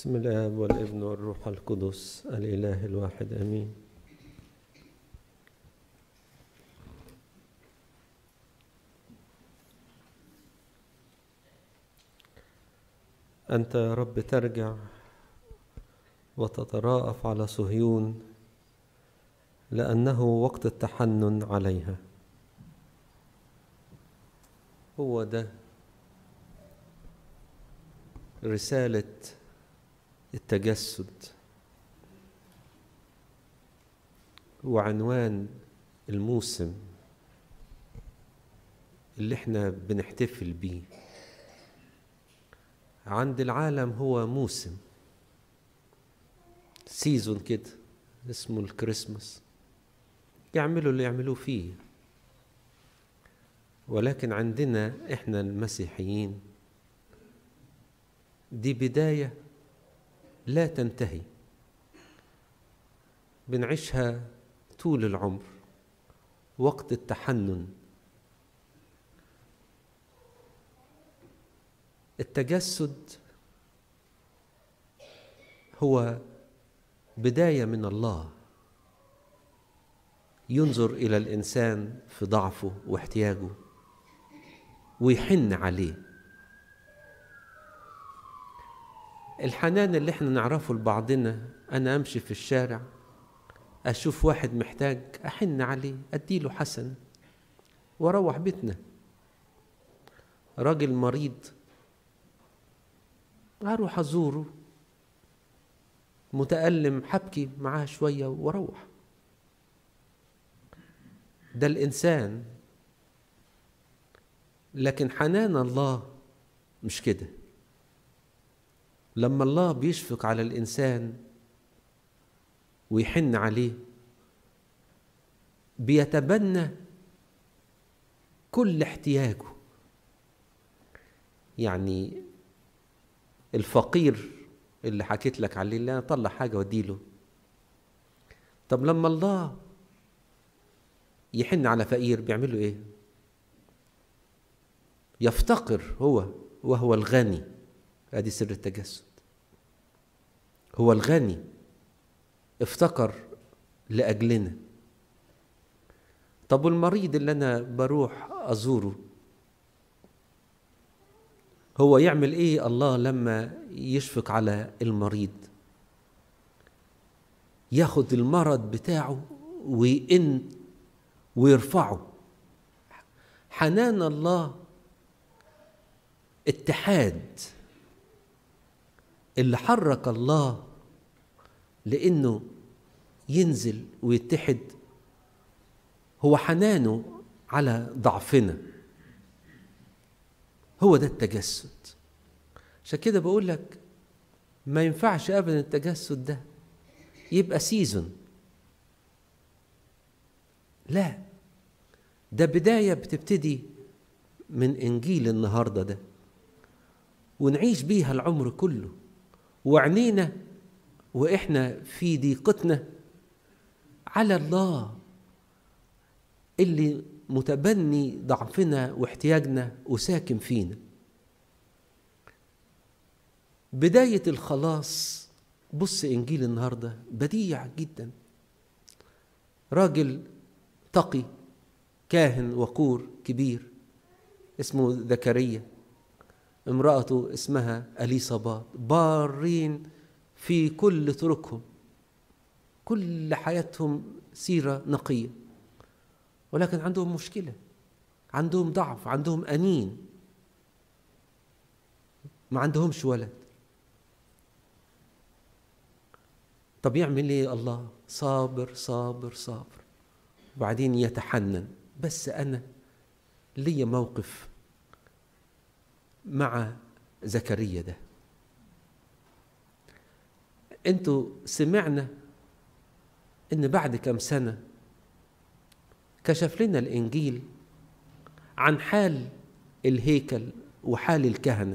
بسم الآب والابن والروح القدس الإله الواحد آمين أنت يا رب ترجع وتتراءف على صهيون لأنه وقت التحنن عليها هو ده رسالة التجسد وعنوان الموسم اللي احنا بنحتفل بيه عند العالم هو موسم سيزون كده اسمه الكريسماس يعملوا اللي يعملوه فيه ولكن عندنا احنا المسيحيين دي بدايه لا تنتهي بنعيشها طول العمر وقت التحنن التجسد هو بدايه من الله ينظر الى الانسان في ضعفه واحتياجه ويحن عليه الحنان اللي احنا نعرفه لبعضنا انا امشي في الشارع اشوف واحد محتاج احن عليه اديله حسن واروح بيتنا راجل مريض اروح ازوره متألم حبكي معاه شوية واروح ده الإنسان لكن حنان الله مش كده لما الله بيشفق على الانسان ويحن عليه بيتبنى كل احتياجه يعني الفقير اللي حكيت لك عليه اللي انا اطلع حاجه واديله طب لما الله يحن على فقير بيعمل له ايه يفتقر هو وهو الغني ادي سر التجسد هو الغني افتقر لاجلنا طب والمريض اللي انا بروح ازوره هو يعمل ايه الله لما يشفق على المريض ياخد المرض بتاعه ويئن ويرفعه حنان الله اتحاد اللي حرك الله لانه ينزل ويتحد هو حنانه على ضعفنا هو ده التجسد عشان كده بقول لك ما ينفعش ابدا التجسد ده يبقى سيزون لا ده بدايه بتبتدي من انجيل النهارده ده ونعيش بيها العمر كله وعنينا واحنا في ضيقتنا على الله اللي متبني ضعفنا واحتياجنا وساكن فينا بداية الخلاص بص إنجيل النهاردة بديع جدا راجل تقي كاهن وقور كبير اسمه زكريا امرأته اسمها أليصابات بارين في كل طرقهم كل حياتهم سيرة نقية ولكن عندهم مشكلة عندهم ضعف عندهم أنين ما عندهمش ولد طب يعمل ايه الله صابر صابر صابر وبعدين يتحنن بس انا ليا موقف مع زكريا ده انتوا سمعنا ان بعد كم سنه كشف لنا الانجيل عن حال الهيكل وحال الكهنه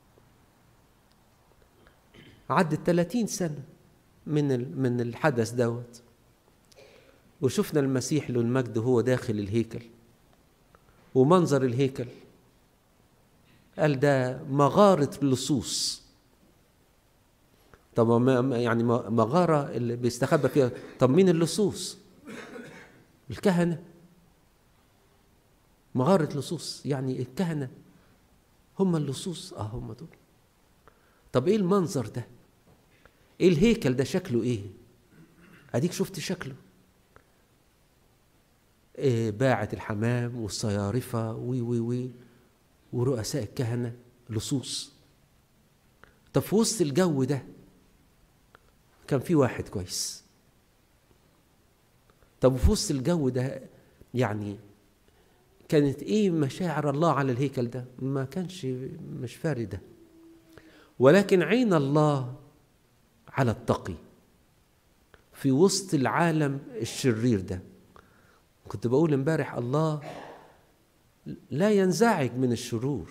عدت 30 سنه من من الحدث دوت وشفنا المسيح له المجد هو داخل الهيكل ومنظر الهيكل قال ده مغارة لصوص طب ما يعني مغارة اللي بيستخبى فيها طب مين اللصوص الكهنة مغارة لصوص يعني الكهنة هم اللصوص اه هم دول طب ايه المنظر ده ايه الهيكل ده شكله ايه اديك شفت شكله إيه باعة الحمام والصيارفة وي وي وي ورؤساء الكهنة لصوص طب في وسط الجو ده كان في واحد كويس طب في وسط الجو ده يعني كانت ايه مشاعر الله على الهيكل ده ما كانش مش فارده ولكن عين الله على التقي في وسط العالم الشرير ده كنت بقول امبارح الله لا ينزعج من الشرور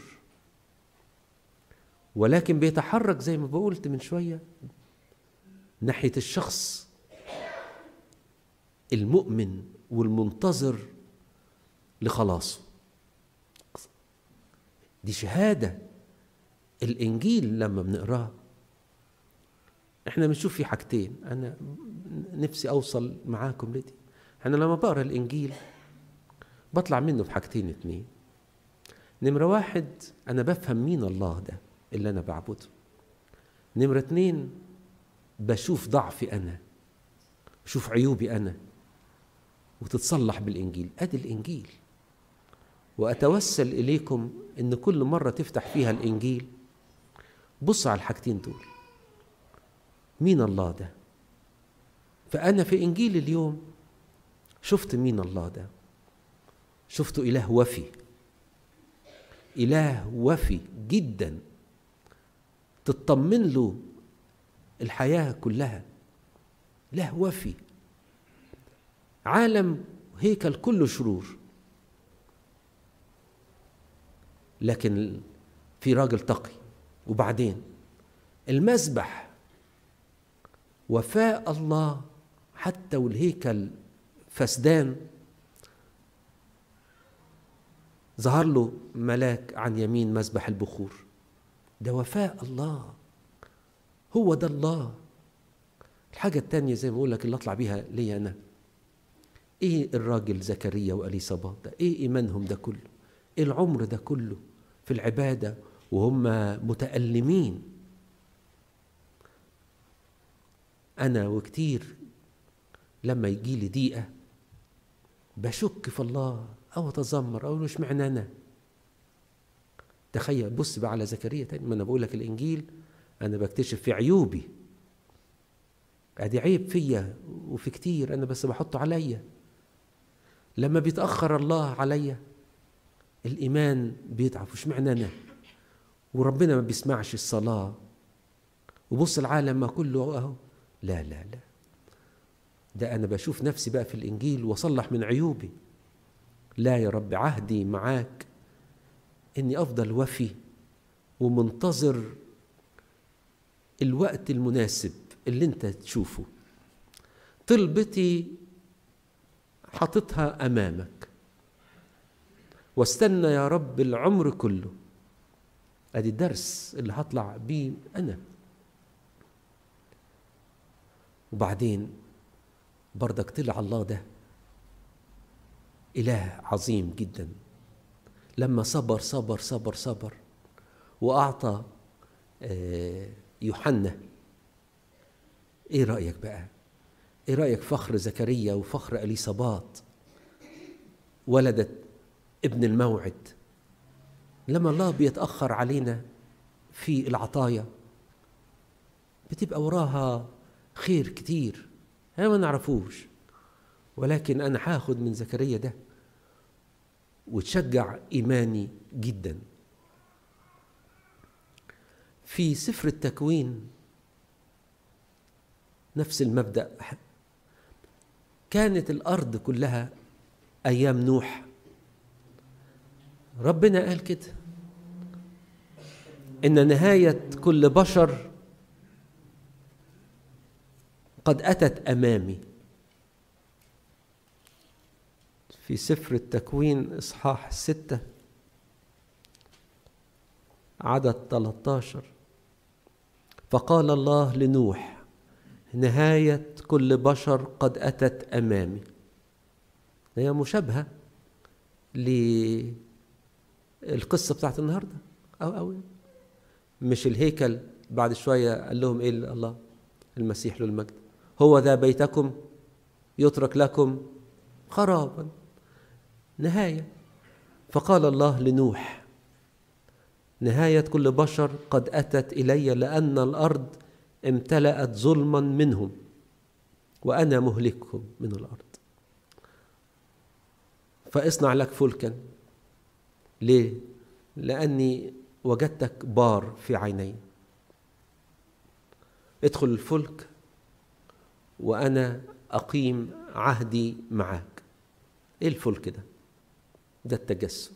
ولكن بيتحرك زي ما بقولت من شويه ناحيه الشخص المؤمن والمنتظر لخلاصه دي شهاده الانجيل لما بنقراه احنا بنشوف في حاجتين انا نفسي اوصل معاكم لدي انا لما بقرا الانجيل بطلع منه بحاجتين اتنين نمرة واحد أنا بفهم مين الله ده اللي أنا بعبده نمرة اتنين بشوف ضعفي أنا بشوف عيوبي أنا وتتصلح بالإنجيل أدي الإنجيل وأتوسل إليكم إن كل مرة تفتح فيها الإنجيل بص على الحاجتين دول مين الله ده فأنا في إنجيل اليوم شفت مين الله ده شفت إله وفي إله وفي جدا تطمن له الحياة كلها إله وفي عالم هيكل كله شرور لكن في راجل تقي وبعدين المذبح وفاء الله حتى والهيكل فسدان ظهر له ملاك عن يمين مذبح البخور ده وفاء الله هو ده الله الحاجة التانية زي ما بقول لك اللي أطلع بيها ليا أنا إيه الراجل زكريا وأليصابات ده إيه إيمانهم ده كله إيه العمر ده كله في العبادة وهم متألمين أنا وكتير لما يجي لي ضيقة بشك في الله أو أتذمر أو مش معنى أنا تخيل بص بقى على زكريا تاني ما أنا بقول لك الإنجيل أنا بكتشف في عيوبي أدي عيب فيا وفي كتير أنا بس بحطه عليا لما بيتأخر الله عليا الإيمان بيضعف وش معنى أنا وربنا ما بيسمعش الصلاة وبص العالم ما كله أهو لا لا لا ده أنا بشوف نفسي بقى في الإنجيل وأصلح من عيوبي لا يا رب عهدي معاك إني أفضل وفي ومنتظر الوقت المناسب اللي أنت تشوفه طلبتي حاططها أمامك واستنى يا رب العمر كله ادي الدرس اللي هطلع بيه انا وبعدين بردك طلع الله ده اله عظيم جدا لما صبر صبر صبر صبر واعطى يوحنا ايه رايك بقى ايه رايك فخر زكريا وفخر اليصابات ولدت ابن الموعد لما الله بيتأخر علينا في العطايا بتبقى وراها خير كتير احنا ما نعرفوش ولكن أنا هاخد من زكريا ده وتشجع إيماني جدا في سفر التكوين نفس المبدأ كانت الأرض كلها أيام نوح ربنا قال كده ان نهايه كل بشر قد اتت امامي في سفر التكوين اصحاح سته عدد 13 فقال الله لنوح نهاية كل بشر قد أتت أمامي هي مشابهة للقصة بتاعت النهاردة أو أو مش الهيكل بعد شوية قال لهم إيه الله المسيح له المجد هو ذا بيتكم يترك لكم خرابا نهاية فقال الله لنوح نهاية كل بشر قد أتت إلي لأن الأرض امتلأت ظلما منهم وأنا مهلكهم من الأرض فاصنع لك فلكا ليه؟ لأني وجدتك بار في عيني ادخل الفلك وأنا أقيم عهدي معك إيه الفلك ده؟ ده التجسد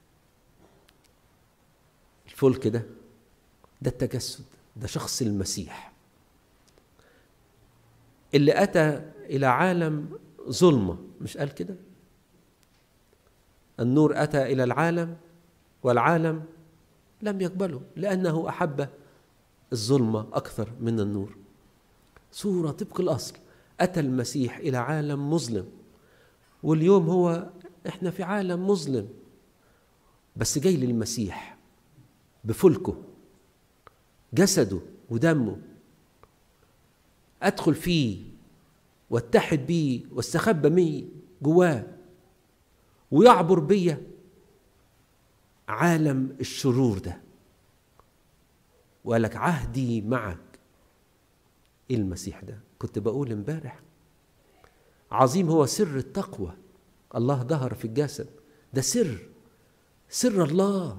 الفلك ده ده التجسد ده شخص المسيح اللي أتى إلى عالم ظلمة مش قال كده النور أتى إلى العالم والعالم لم يقبله لأنه أحب الظلمة أكثر من النور صورة طبق الأصل أتى المسيح إلى عالم مظلم واليوم هو إحنا في عالم مظلم بس جاي للمسيح بفلكه جسده ودمه أدخل فيه واتحد بيه واستخبى مي جواه ويعبر بيا عالم الشرور ده وقال لك عهدي معك ايه المسيح ده كنت بقول امبارح عظيم هو سر التقوى الله ظهر في الجسد ده سر سر الله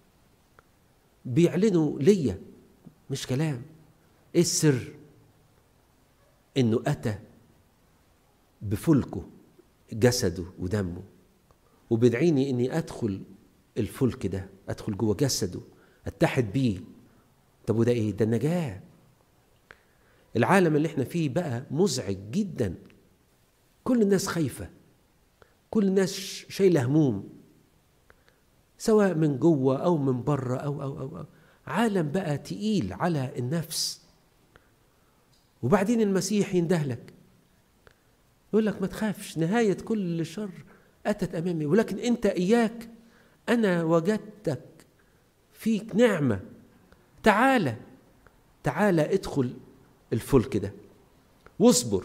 بيعلنوا ليا مش كلام ايه السر انه اتى بفلكه جسده ودمه وبيدعيني اني ادخل الفلك ده ادخل جوه جسده اتحد بيه طب وده ايه ده النجاه العالم اللي احنا فيه بقى مزعج جدا كل الناس خايفه كل الناس شايله هموم سواء من جوه او من بره أو, او او او عالم بقى تقيل على النفس وبعدين المسيح يندهلك يقول لك ما تخافش نهايه كل شر أتت أمامي ولكن أنت إياك أنا وجدتك فيك نعمة تعالى تعالى ادخل الفلك ده واصبر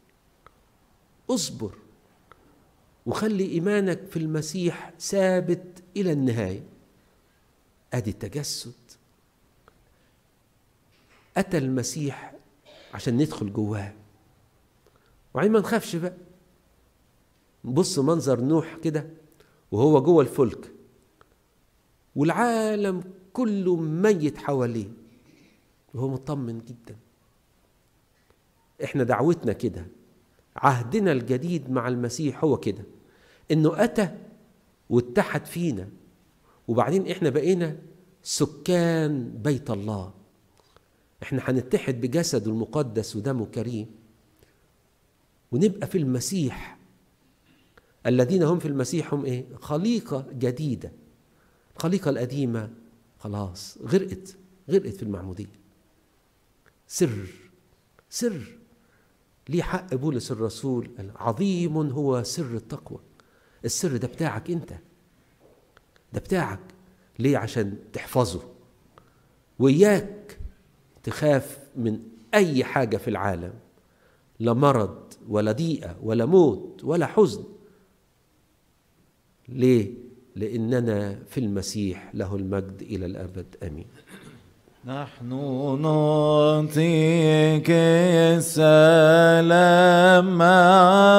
اصبر وخلي إيمانك في المسيح ثابت إلى النهاية أدي التجسد أتى المسيح عشان ندخل جواه وعين ما نخافش بقى بص منظر نوح كده وهو جوه الفلك والعالم كله ميت حواليه وهو مطمن جدا احنا دعوتنا كده عهدنا الجديد مع المسيح هو كده انه اتى واتحد فينا وبعدين احنا بقينا سكان بيت الله احنا هنتحد بجسده المقدس ودمه كريم ونبقى في المسيح الذين هم في المسيح هم ايه خليقه جديده الخليقه القديمه خلاص غرقت غرقت في المعموديه سر سر ليه حق بولس الرسول عظيم هو سر التقوى السر ده بتاعك انت ده بتاعك ليه عشان تحفظه وإياك تخاف من أي حاجة في العالم لا مرض ولا ضيقة ولا موت ولا حزن ليه؟ لأننا في المسيح له المجد إلى الأبد آمين نحن نعطيك السلام مع